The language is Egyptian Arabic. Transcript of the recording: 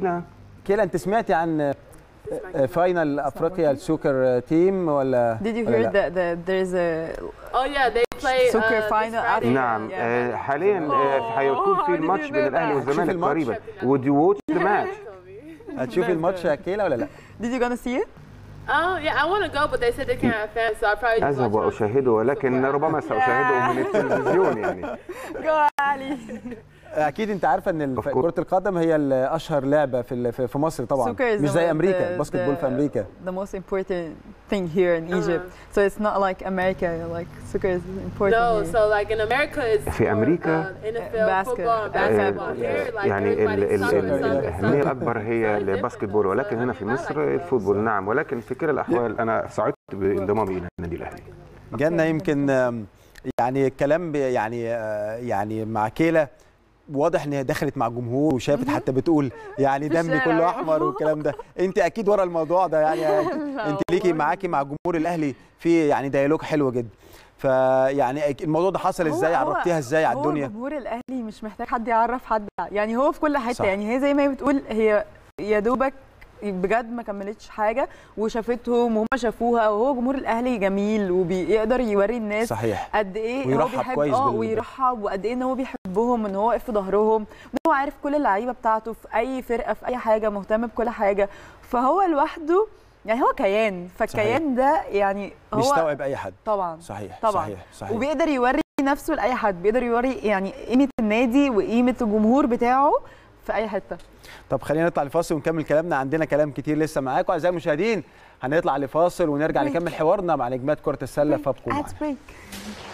نعم كيلا انت سمعتي عن فاينل افريقيا السوكر تيم ولا Did you ولا hear لا؟ that, that there's a Oh yeah, they play Soccer uh, this final Friday. after- نعم Yeah. آه، حاليا آه، هيكون في Oh, الماتش did you بين know الاهلي that? والزمالك الماتش؟ قريبا would you watch the match هتشوفي الماتش يا كيلا ولا لا؟ Did you gonna see it? Oh yeah, I want to go, but they said they can't have fans, so I probably just اذهب watch it on واشاهده ولكن ربما ساشاهده من التلفزيون يعني Go Ali. اكيد انت عارفه ان الف- Of course. كره القدم هي ال- اشهر لعبه في ال- في في مصر طبعا Soccer is مش the- زي امريكا the- الباسكت بول في the- امريكا The most important thing here in Egypt. So it's not like America. Like soccer is important. No, here. so like in America it's في more, أمريكا uh, NFL, Basket- football, and آه، basketball. Here, like يعني ال- everybody's ال- soccer, ال- soccer, الأهمية soccer. الأكبر هي الباسكت بول ولكن هنا في مصر الفوتبول نعم ولكن في كلا الأحوال أنا سعدت بانضمامي إلى النادي الأهلي جالنا يمكن آم، يعني الكلام ب- يعني آه، يعني مع كيلا واضح ان هي دخلت مع الجمهور وشافت حتى بتقول يعني في دمي الشارع. كله احمر والكلام ده انت اكيد ورا الموضوع ده يعني انت ليكي معاكي مع جمهور الاهلي في يعني ديالوج حلو جدا فيعني الموضوع ده حصل هو- ازاي هو- عرفتيها ازاي على هو الدنيا جمهور الاهلي مش محتاج حد يعرف حد يعني هو في كل حته صح. يعني هي زي ما هي بتقول هي يا دوبك بجد ما كملتش حاجه وشافتهم وهم شافوها وهو جمهور الاهلي جميل وبيقدر يوري الناس صحيح قد ايه هو ويرحب بيحب كويس اه بال- ويرحب وقد ايه ان هو بيحبهم ان هو واقف في ظهرهم ان هو عارف كل اللعيبه بتاعته في اي فرقه في اي حاجه مهتم بكل حاجه فهو لوحده يعني هو كيان فالكيان ده يعني هو بيستوعب اي حد طبعا صحيح طبعا صحيح صحيح وبيقدر يوري نفسه لاي حد بيقدر يوري يعني قيمه النادي وقيمه الجمهور بتاعه في اي حته طب خلينا نطلع لفاصل ونكمل كلامنا عندنا كلام كتير لسه معاكم اعزائي المشاهدين هنطلع لفاصل ونرجع بريك. نكمل حوارنا مع نجمات كره السله فابقوا معنا اد بريك